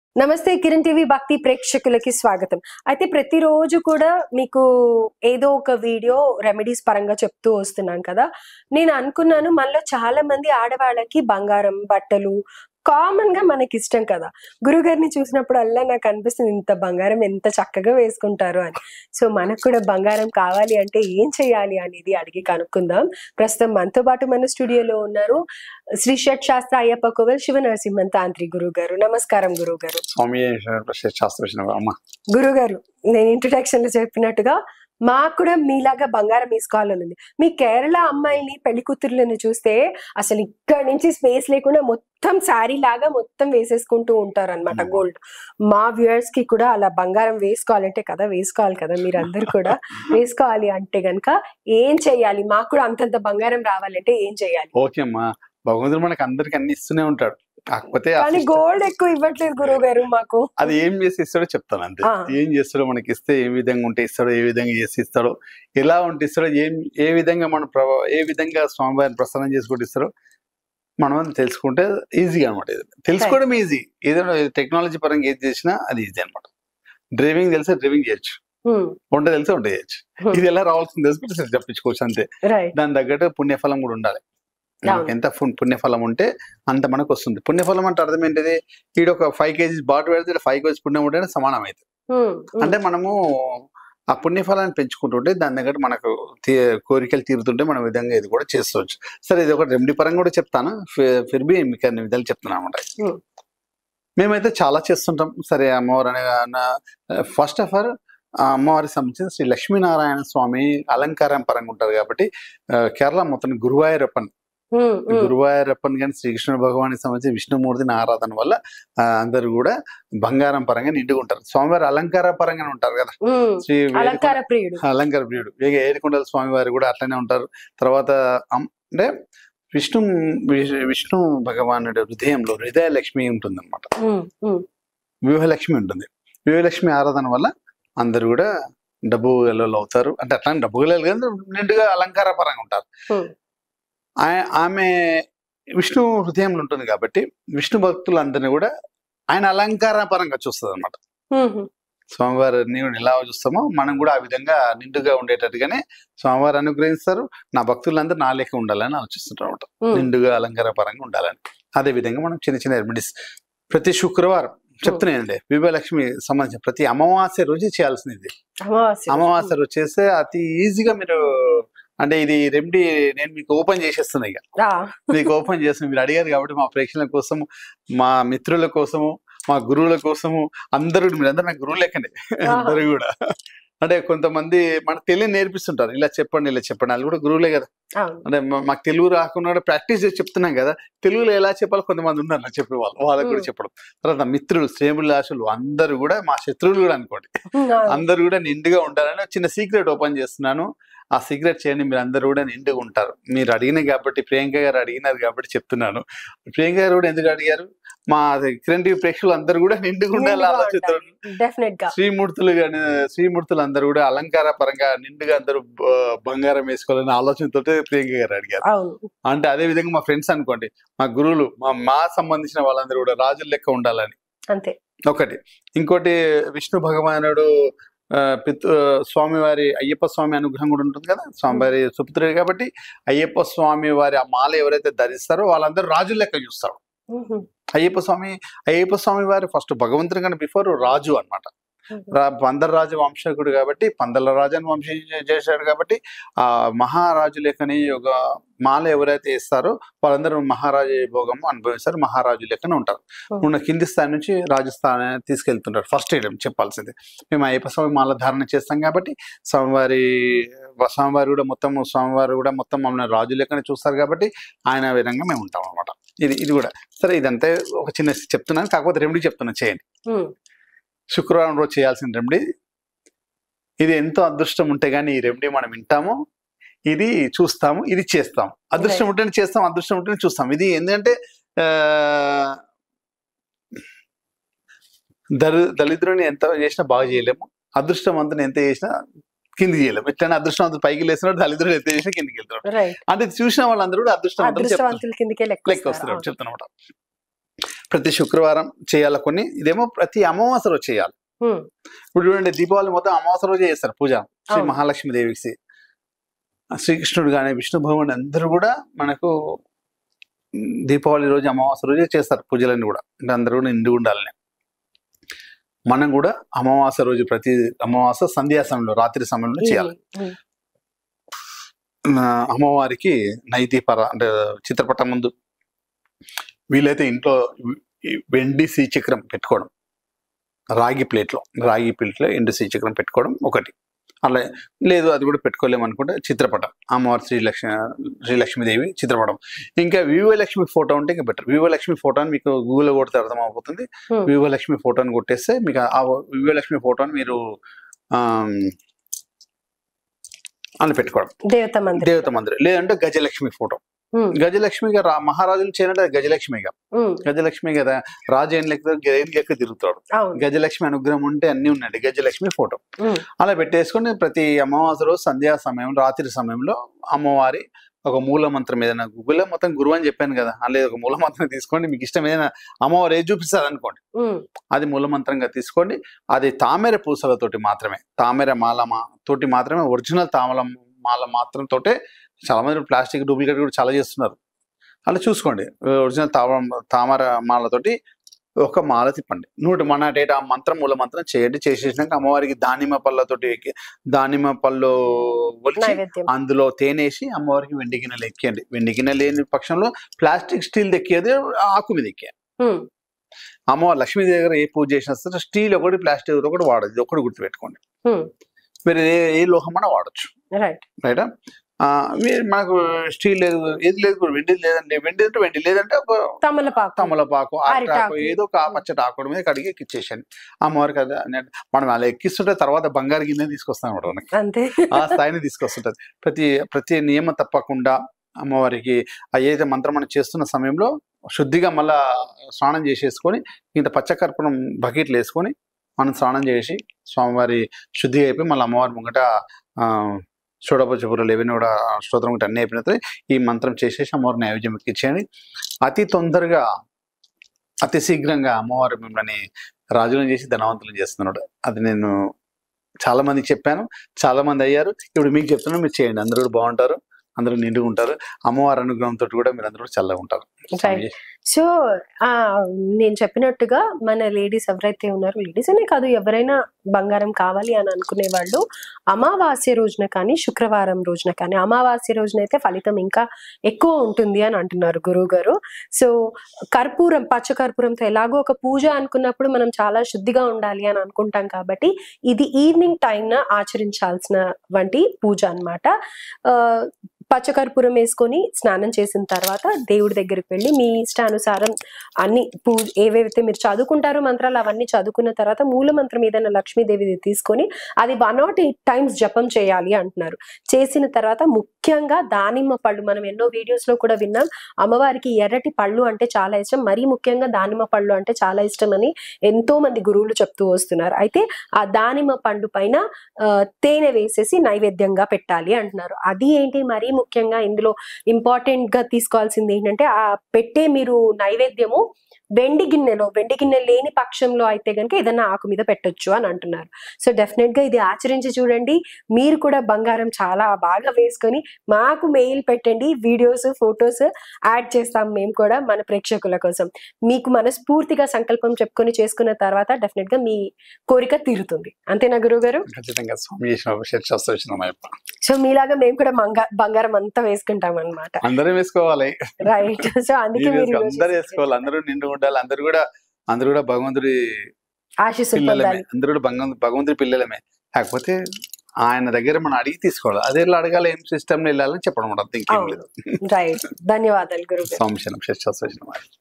నమస్తే కిరణ్ టీవీ భక్తి ప్రేక్షకులకి స్వాగతం అయితే ప్రతిరోజు కూడా మీకు ఏదో ఒక వీడియో రెమెడీస్ పరంగా చెప్తూ వస్తున్నాను కదా నేను అనుకున్నాను మనలో చాలా మంది ఆడవాళ్ళకి బంగారం బట్టలు కామన్ గా మనకి ఇష్టం కదా గురుగారిని చూసినప్పుడు అల్లా నాకు అనిపిస్తుంది ఇంత బంగారం ఎంత చక్కగా వేసుకుంటారు అని సో మనకు కూడా బంగారం కావాలి అంటే ఏం చేయాలి అనేది అడిగి కనుక్కుందాం ప్రస్తుతం మనతో పాటు మన స్టూడియోలో ఉన్నారు శ్రీ షట్ శాస్త్ర అయ్యప్ప కోవెల్ శివ నరసింహన్ తాంత్రి గురువు గారు నమస్కారం గురువు గారు స్వామి శాస్త్ర అమ్మ గురుగారు నేను ఇంట్రొడక్షన్ లో చెప్పినట్టుగా మాకు కూడా మీలాగా బంగారం వేసుకోవాలని ఉంది మీ కేరళ అమ్మాయిని పెళ్లి కూతుర్లను చూస్తే అసలు ఇక్కడ నుంచి స్పేస్ లేకుండా మొత్తం శారీ లాగా మొత్తం వేసేసుకుంటూ ఉంటారు అనమాట Hmm. గోల్డ్ మా వ్యూయర్స్ కి కూడా అలా బంగారం వేసుకోవాలంటే కదా వేసుకోవాలి కదా మీరందరూ కూడా వేసుకోవాలి అంటే గనక ఏం చెయ్యాలి మాకు కూడా అంతంత బంగారం రావాలంటే ఏం చెయ్యాలి ఓకే అమ్మా భగవంతుడు మనకి అందరికి అన్ని ఇస్తూనే ఉంటాడు కాకపోతే ఆ కానీ system- గోల్డ్ ఎక్కువ ఇవ్వట్లేదు గురువు గారు మాకు అది ఏం చేసి ఇస్తాడో చెప్తాను అంతే ఆ. ఏం చేస్తాడో మనకి ఇస్తే ఏ విధంగా ఉంటే ఇస్తాడో ఏ విధంగా చేసి ఇస్తాడో ఎలా ఉంటే ఇస్తాడో ఏం ఏ విధంగా మనం ప్రభావ ఏ విధంగా స్వామివారిని ప్రసన్నం చేసుకుంటూ ఇస్తాడో మనం అది తెలుసుకుంటే ఈజీగా అనమాట ఇది తెలుసుకోవడం ఈజీ ఏదైనా టెక్నాలజీ పరంగా ఏది చేసినా అది ఈజీ అనమాట డ్రైవింగ్ తెలిస్తే డ్రైవింగ్ చేయొచ్చు వంట తెలిస్తే వంట చేయొచ్చు Hmm. ఇది ఎలా రావాల్సింది తెలుసుకుంటే చెప్పించుకోవచ్చు అంతే రైట్ దాని తగ్గట్టు పుణ్యఫలం కూడా ఉండాలి మనకి అవును. ఎంత పు- పుణ్యఫలం ఉంటే అంత మనకు వస్తుంది పుణ్యఫలం అంటే అర్థం ఏంటిది ఈడ ఒక ఫైవ్ కేజీస్ బాటు పెడితే ఫైవ్ కేజీస్ పుణ్యం ఉంటే సమానం అవుతుంది అంటే మనము ఆ పుణ్యఫలాన్ని పెంచుకుంటుంటే దాని తగ్గట్టు మనకు తీ- కోరికలు తీరుతుంటే మన విధంగా ఇది కూడా చేసుకోవచ్చు సరే ఇది ఒక రెమెడీ పరంగా కూడా చెప్తాను ఫి- ఫిర్బీ మీకు అన్ని విధాలు చెప్తాను అనమాట Hmm. మేమైతే చాలా చేస్తుంటాం సరే అమ్మవారు అనే ఫస్ట్ ఆఫ్ ఆల్ ఆ అమ్మవారికి సంబంధించిన శ్రీ లక్ష్మీనారాయణ స్వామి అలంకారం పరంగా ఉంటారు కాబట్టి ఆ, కేరళ మొత్తం గురువాయూరప్పన్ గురువాయూరప్పన్ కానీ శ్రీకృష్ణుడు భగవానికి సంబంధించి విష్ణుమూర్తిని ఆరాధన వల్ల ఆ, అందరూ కూడా బంగారం పరంగా నిండుగా ఉంటారు స్వామివారి అలంకార పరంగానే ఉంటారు కదా శ్రీ వేదిక- అలంకార ప్రియుడు అలంకార ప్రియుడు వేగ ఏడుకొండల స్వామి వారు కూడా అట్లనే ఉంటారు తర్వాత అమ్- అంటే విష్ణు విష్- విష్ణు భగవానుడి హృదయంలో హృదయ లక్ష్మి ఉంటుందన్నమాట ఉమ్, ఉమ్, వ్యూహలక్ష్మి ఉంటుంది వ్యూహలక్ష్మి ఆరాధన వల్ల అందరూ కూడా డబ్బు గెలవలు అవుతారు అంటే అట్లా డబ్బు గెలవలు కానీ నిండుగా అలంకార పరంగా ఉంటారు ఉమ్. ఆ- ఆమె విష్ణు హృదయంలో ఉంటుంది కాబట్టి విష్ణు భక్తులందరినీ కూడా ఆయన అలంకార పరంగా చూస్తుంది అనమాట ఉమ్, ఉమ్. స్వామివారిని ఎలా చూస్తామో మనం కూడా ఆ విధంగా నిండుగా ఉండేటట్టుగానే స్వామివారు అనుగ్రహిస్తారు నా భక్తులందరూ నా లెక్క ఉండాలని ఆలోచిస్తుంటారు అనమాట ఉమ్. నిండుగా అలంకార పరంగా ఉండాలని అదే విధంగా మనం చిన్న చిన్న రెమెడీస్ ప్రతి శుక్రవారం చెప్తున్నానండి విభయలక్ష్మి సంబంధించిన ప్రతి అమావాస్య రోజు చేయాల్సింది ఇది అమావాస్య అమావాస్య రోజు చేస్తే అతి ఈజీగా మీరు అంటే ఇది రెమెడీ నేను మీకు ఓపెన్ చేసేస్తున్నా ఇక ఆ, మీకు ఓపెన్ చేస్తాం మీరు అడిగారు కాబట్టి మా ప్రేక్షకుల కోసం మా మిత్రుల కోసము మా గురువుల కోసము అందరూ మీరందరూ నాకు గురువులు లెక్కనే అందరూ కూడా అంటే కొంతమంది మనకు తెలియని నేర్పిస్తుంటారు ఇలా చెప్పండి ఇలా చెప్పండి వాళ్ళు కూడా గురువులే కదా అవును అంటే మా- మాకు తెలుగు రాకుండా కూడా ప్రాక్టీస్ చేసి చెప్తున్నాం కదా తెలుగులో ఎలా చెప్పాలో కొంతమంది ఉన్నారు నాకు చెప్పేవాళ్ళు వాళ్ళకి కూడా Hmm. చెప్పడం తర్వాత మిత్రులు శ్రేములాసులు అందరూ కూడా మా శత్రువులు కూడా అనుకోండి ఉమ్, అవును. అందరూ కూడా నిండుగా ఉండాలని ఒక చిన్న సీక్రెట్ ఓపెన్ చేస్తున్నాను ఆ సీక్రెట్ చేయండి మీరు అందరూ కూడా నిండుగా ఉంటారు మీరు అడిగిన కాబట్టి ప్రియాంక గారు అడిగినారు కాబట్టి చెప్తున్నాను ప్రియాంక గారు కూడా ఎందుకు అడిగారు మా కిరణ్ టీవీ ప్రేక్షకులు అందరూ కూడా నిండుగా ఉండాలి నిండుగా ఆలోచిస్తారు ఉండాలి. డెఫినెట్ గా శ్రీమూర్తులు కానీ శ్రీమూర్తులు అందరూ కూడా అలంకార పరంగా నిండుగా అందరూ బ- బంగారం వేసుకోవాలని ఆలోచనతో ప్రియాంక గారు అడిగారు అవును అంటే అదే విధంగా మా ఫ్రెండ్స్ అనుకోండి మా గురువులు మా మా సంబంధించిన వాళ్ళందరూ కూడా రాజుల లెక్క ఉండాలని అంతే ఒకటి ఇంకోటి విష్ణు భగవానుడు ఆ, పితృ స్వామివారి అయ్యప్ప స్వామి అనుగ్రహం కూడా ఉంటుంది కదా స్వామివారి సుపుత్రుడు కాబట్టి అయ్యప్ప స్వామి వారి ఆ మాల ఎవరైతే ధరిస్తారో వాళ్ళందరూ రాజుల లెక్క చూస్తారు ఉమ్, అయ్యప్ప స్వామి అయ్యప్ప స్వామి వారి ఫస్ట్ భగవంతుడి కన్నా బిఫోర్ రాజు అన్నమాట ఉమ్, రా పందల రాజు వంశకుడు కాబట్టి పందల రాజుని వంశీ చేశాడు కాబట్టి ఆ మహారాజు లెక్కని ఒక మాల ఎవరైతే ఇస్తారో వాళ్ళందరూ మహారాజు భోగము అనుభవిస్తారు మహారాజు లెక్కన ఉంటారు Hmm. ఉన్న కింది స్థాయి నుంచి రాజస్థాన్ తీసుకెళ్తుంటారు ఫస్ట్ ఎయిడ్ చెప్పాల్సింది మేము అయ్యప్ప స్వామి మాల ధారణ చేస్తాం కాబట్టి స్వామివారి స్వామివారి కూడా మొత్తం స్వామివారు కూడా మొత్తం మమ్మల్ని రాజు లెక్కన చూస్తారు కాబట్టి ఆయన విధంగా మేము ఉంటాం అనమాట ఇది ఇది కూడా సరే ఇదంతా ఒక చిన్న చెప్తున్నాను కాకపోతే రెమెడీ చెప్తున్నాను చేయండి ఉమ్, శుక్రవారం రోజు చేయాల్సిన రెమెడీ ఇది ఎంతో అదృష్టం ఉంటే గానీ ఈ రెమెడీ మనం వింటాము ఇది చూస్తాము ఇది చేస్తాం అదృష్టం Right. ఉంటేనే చేస్తాం అదృష్టం ఉంటేనే చూస్తాం ఇది ఎందుకంటే ఆ, దళి దళిద్రుని ఎంత చేసినా బాగా చేయలేము అదృష్టవంతుని ఎంత చేసినా కింది చేయలేము ఇట్లా అదృష్టవంతుడు పైకి లేస్తున్నాడు దళిద్రుడు ఎంత చేసినా కిందికి వెళ్తున్నాడు రైట్ అంటే ఇది చూసిన వాళ్ళందరూ కూడా అదృష్టవంతులు చెప్తారు అదృష్టవంతుల కిందకే లెక్క లెక్క వస్తున్నారు చెప్తున్నమాట ప్రతి శుక్రవారం చేయాలి కొన్ని ఇదేమో ప్రతి అమావాస్య రోజు చేయాలి ఉమ్, ఇప్పుడు చూడండి దీపావళి మొత్తం అమావాస్య రోజే చేస్తారు పూజ శ్రీ అవును. మహాలక్ష్మి దేవికి శ్రీకృష్ణుడు కానీ విష్ణు భగవాన్ అందరూ కూడా మనకు ఉమ్, దీపావళి రోజు అమావాస్య రోజే చేస్తారు పూజలన్నీ కూడా అంటే అందరూ కూడా నిండు ఉండాలని మనం కూడా అమావాస్య రోజు ప్రతి అమావాస్య సంధ్యా సమయంలో రాత్రి సమయంలో చేయాలి ఉమ్, ఆ, అమ్మవారికి నైదీపర అంటే చిత్రపటం ముందు వీలైతే ఇంట్లో ఈ వెండి శ్రీచక్రం పెట్టుకోవడం రాగి ప్లేట్లో రాగి ప్లేట్లో ఎండు శ్రీచక్రం పెట్టుకోవడం ఒకటి అలా లేదు అది కూడా పెట్టుకోలేము అనుకుంటే చిత్రపటం అమ్మవారి శ్రీలక్ష్మి శ్రీలక్ష్మీదేవి చిత్రపటం ఇంకా వివలక్ష్మి ఫోటో ఉంటే ఇంకా బెటర్ వివలక్ష్మి ఫోటోని మీకు గూగుల్లో కొడితే అర్థమైపోతుంది Hmm. వివలక్ష్మి ఫోటోని కొట్టేస్తే మీకు ఆ వివలక్ష్మి ఫోటోని మీరు ఆమ్, అని పెట్టుకోవడం దేవత మందిరం దేవత మందిరం లేదంటే గజలక్ష్మి ఫోటో ఉమ్, గజలక్ష్మి గారు మహారాజులు చేయాలంటే అది గజలక్ష్మిగా ఉమ్, గజలక్ష్మి కదా రాజు ఏం లెక్క గేమ్ లెక్క తిరుగుతాడు అవును గజలక్ష్మి అనుగ్రహం ఉంటే అన్ని ఉన్నాయండి గజలక్ష్మి ఫోటో ఉమ్, అలా పెట్టేసుకొని ప్రతి అమావాస్య రోజు సంధ్యా సమయం రాత్రి సమయంలో అమ్మవారి ఒక మూల మంత్రం ఏదైనా గూగుల్లో మొత్తం గురువు అని చెప్పాను కదా అలా ఒక మూల మంత్రం తీసుకోండి మీకు ఇష్టం ఏదైనా అమ్మవారు ఏది చూపిస్తారు అనుకోండి ఉమ్, అది మూల మంత్రంగా తీసుకోండి అది తామర పూసలతోటి మాత్రమే తామర మాల మా తోటి మాత్రమే ఒరిజినల్ తామల మాల మాత్రం తోటే చాలా మంది ప్లాస్టిక్ డూప్లికేట్ కూడా చాలా చేస్తున్నారు అలా చూసుకోండి ఒరిజినల్ తామ తామర మాలతోటి ఒక మాల తిప్పండి నూట మన డేట్ ఆ మంత్రం మూల మంత్రం చేయండి చేసేసినాక అమ్మవారికి దానిమ్మ పళ్ళతోటి ఎక్కి దానిమ్మ పళ్ళు ఒలిచి నైవేద్యం అందులో తేనేసి అమ్మవారికి వెండి గిన్నెలు ఎక్కియండి వెండి గిన్నె లేని పక్షంలో ప్లాస్టిక్ స్టీల్ ఎక్కేది ఆకు మీద ఎక్కియండి ఉమ్, అమ్మవారు లక్ష్మీదేవి దగ్గర ఏ పూజ చేసినా సరే స్టీల్ ఒకటి ప్లాస్టిక్ ఒకటి వాడదు ఇది ఒకటి గుర్తుపెట్టుకోండి ఉమ్, మీరు ఏ ఏ లోహమైనా వాడచ్చు రైట్ రైటా ఆ, మీరు మనకు స్టీల్ లేదు ఏది లేదు కూడా వెండి లేదండి వెండి అంటే వెండి లేదంటే ఒక తమలపాకు తమలపాకు అరిటాకు. అరిటాకు ఏదో ఒక పచ్చటి ఆకుడు మీద కడిగి ఎక్కిచ్చేసాను అమ్మవారికి అది అన్నట్టు మనం అలా ఎక్కిస్తుంటే తర్వాత బంగారు గిన్నె తీసుకొస్తాం అన్నమాట మనకి అంతే ఆ స్థాయిని తీసుకొస్తుంటది ప్రతి ప్రతి నియమం తప్పకుండా అమ్మవారికి ఆ ఏదైతే మంత్రం మనం చేస్తున్న సమయంలో శుద్ధిగా మళ్ళా స్నానం చేసేసుకొని ఇంత పచ్చకర్పూరం బకెట్లు వేసుకొని మనం స్నానం చేసి స్వామివారి శుద్ధిగా అయిపోయి మళ్ళీ అమ్మవారి ముంగట ఆ, షోడపచపురాలు ఏవైనా కూడా స్తోత్రం ఒకటి అన్నీ అయిపోయిన తర్వాత ఈ మంత్రం చేసేసి అమ్మవారి నైవేద్యం ఎక్కించేయండి అతి తొందరగా అతి శీఘ్రంగా అమ్మవారు మిమ్మల్ని రాజులను చేసి ధనవంతులను చేస్తున్నాడు అది నేను చాలా మందికి చెప్పాను చాలా మంది అయ్యారు ఇప్పుడు మీకు చెప్తున్నా మీరు చేయండి అందరూ కూడా బాగుంటారు అందరూ నిండుగా ఉంటారు అమ్మవారి అనుగ్రహంతో కూడా మీరు అందరూ కూడా చల్లగా ఉంటారు Right. సో ఆ నేను చెప్పినట్టుగా మన లేడీస్ ఎవరైతే ఉన్నారో లేడీస్ అనే కాదు ఎవరైనా బంగారం కావాలి అని అనుకునే వాళ్ళు అమావాస్య రోజున కానీ శుక్రవారం రోజున కానీ అమావాస్య రోజున అయితే ఫలితం ఇంకా ఎక్కువ ఉంటుంది అని అంటున్నారు గురువు గారు సో కర్పూరం పచ్చ కర్పూరంతో ఎలాగో ఒక పూజ అనుకున్నప్పుడు మనం చాలా శుద్ధిగా ఉండాలి అని అనుకుంటాం కాబట్టి ఇది ఈవినింగ్ టైంన ఆచరించాల్సిన వంటి పూజ అన్నమాట ఆ, పచ్చకర్పూరం వేసుకొని స్నానం చేసిన తర్వాత దేవుడి దగ్గరికి వెళ్ళి మీ ఇష్టానుసారం అన్ని పూజ ఏవేవైతే మీరు చదువుకుంటారో మంత్రాలు అవన్నీ చదువుకున్న తర్వాత మూల మంత్రం ఏదైనా లక్ష్మీదేవిది తీసుకొని అది వన్ నాట్ ఎయిట్ టైమ్స్ జపం చేయాలి అంటున్నారు చేసిన తర్వాత ముఖ్యంగా దానిమ్మ పళ్ళు మనం ఎన్నో వీడియోస్ లో కూడా విన్నాం అమ్మవారికి ఎర్రటి పళ్ళు అంటే చాలా ఇష్టం మరీ ముఖ్యంగా దానిమ్మ పళ్ళు అంటే చాలా ఇష్టం అని ఎంతో మంది గురువులు చెప్తూ వస్తున్నారు అయితే ఆ దానిమ్మ పండు పైన ఆ, తేనె వేసేసి నైవేద్యంగా పెట్టాలి అంటున్నారు అది ఏంటి మరీ ముఖ్యంగా ఇందులో ఇంపార్టెంట్ గా తీసుకోవాల్సింది ఏంటంటే ఆ పెట్టే మీరు నైవేద్యము వెండి గిన్నెలో వెండి గిన్నె లేని పక్షంలో అయితే కనుక ఏదైనా ఆకు మీద పెట్టొచ్చు అని అంటున్నారు సో డెఫినెట్ గా ఇది ఆచరించి చూడండి మీరు కూడా బంగారం చాలా బాగా వేసుకొని మాకు మెయిల్ పెట్టండి వీడియోస్ ఫొటోస్ యాడ్ చేస్తాం మేము కూడా మన ప్రేక్షకుల కోసం మీకు మనస్ఫూర్తిగా సంకల్పం చెప్పుకొని చేసుకున్న తర్వాత డెఫినెట్ గా మీ కోరిక తీరుతుంది అంతేనా గురువు గారు ఖచ్చితంగా స్వామి చేసిన శస్త్ర వచ్చిన సో మీలాగా మేము కూడా మంగ బంగారం అంతా వేసుకుంటాం అనమాట అందరం వేసుకోవాలి రైట్ సో అందుకే మీరు మీరు వేసుకో- ఈరోజు అందరూ వేసుకోవాలి అందరూ నిండు ఉండాలి అందరూ కూడా అందరూ కూడా భగవంతుడి ఆశీస్సులు పిల్లలమే పొందాలి అందరూ కూడా భగవంతు భగవంతుడి పిల్లలమే కాకపోతే ఆయన దగ్గర మనం అడిగి తీసుకోవాలి అదే ఇలా అడగాలి ఏం సిస్టమ్ వెళ్ళాలని చెప్పడం అంతే ఇంకేం అవును. లేదు రైట్ ధన్యవాదాలు గురువు గారు స్వామి శరణం శస్త్ర వచ్చిన